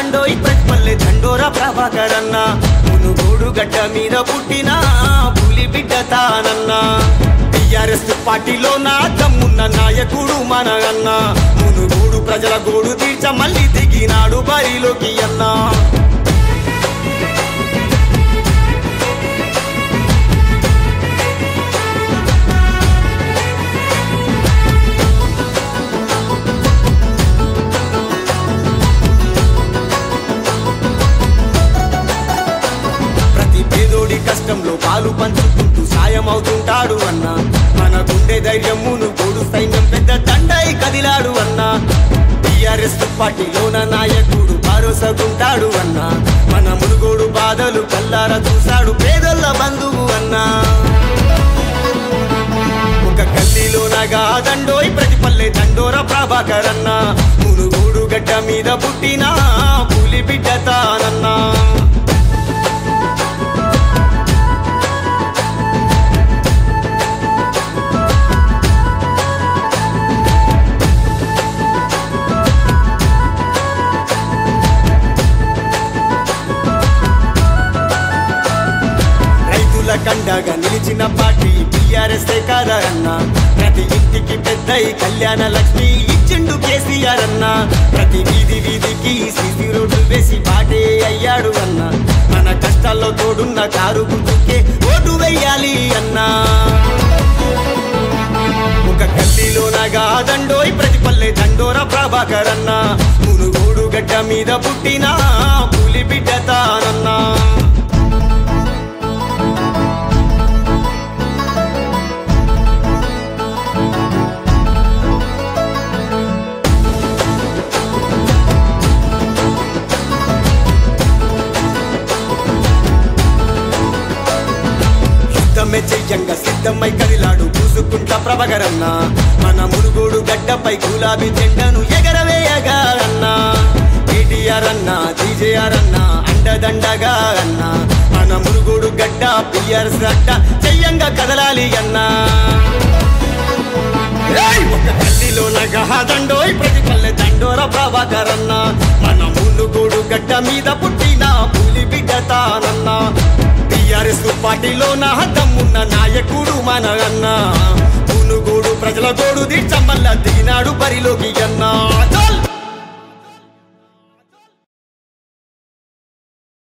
దండోయి ప్రతిపల్లె దండోర ప్రభాకర్ అన్న మునుగోడు గడ్డ మీద పుట్టిన పులి బిడ్డ తానన్న టిఆర్ఎస్ పార్టీలో నా దమ్మున్న నాయకుడు మన అన్న మునుగోడు ప్రజల గోడు తీర్చ మళ్ళీ దిగినాడు బరిలోకి అన్నా ప్రతి పేదోడి కష్టంలో పాలు పంచుకుంటూ సాయం అవుతుంటాడు అన్న మన గుండె ధైర్యమును గోడు సైన్యం పెద్ద దండై కదిలాడు అన్న టిఆర్ఎస్ పార్టీలోన నాయకుడు భరోసాగుంటాడు అన్న మన మునుగోడు బాధలు కల్లారా చూశాడు పేదల బంధువు అన్నా ఒక గల్లీలోనగా దండోయ్ ప్రతిపల్లె దండోర ప్రభాకర్ అన్న మునుగోడు గడ్డ మీద పుట్టిన పులి బిడ్డ తానన్నా రైతుల కండగా నిలిచిన పార్టీ టిఆర్ఎస్ కాదా అన్న ప్రతి ఇంటికి పెద్దయి కళ్యాణ లక్ష్మి ఇచ్చిండు కేసీఆర్ అన్న ప్రతి వీధి వీధికి సిసి రోడ్డు వేసి పాటే అయ్యాడు అన్న మన కష్టాల్లో తోడున్న కారు గుర్తుకే ఓటు వెయ్యాలి అన్నా ఒక గల్లీలోనగా దండోయ్ ప్రతిపల్లె దండోర ప్రభాకర్ అన్న మునుగోడు గడ్డ మీద పుట్టిన పులి బిడ్డ తానన్నా యుద్ధమే చెయ్యంగా సిద్ధమై కదిలాడు పూసుకుంటా ప్రభగరన్న మన మునుగోడు గడ్డపై గులాబీ జెండను ఎగరవేయగా అన్న కేటీఆర్ అన్న జీజేఆర్ అన్న అండదండగా అన్న మన మునుగోడు గడ్డ పిఆర్ఎస్ అడ్డ చెయ్యంగా కదలాలి అన్నా ఏయ్! ఒక గల్లీలోనగా దండోయ్ ప్రతి పల్లె దండోర ప్రభాకర్ అన్న మన మునుగోడు గడ్డ మీద పుట్టిన పులి బిడ్డ తానన్న టిఆర్ఎస్ పార్టీలో నా దమ్మున్న నాయకుడు మన అన్న మునుగోడు ప్రజల గోడు తీర్చమల్ల దిగినాడు బరిలోకి అన్నా చల్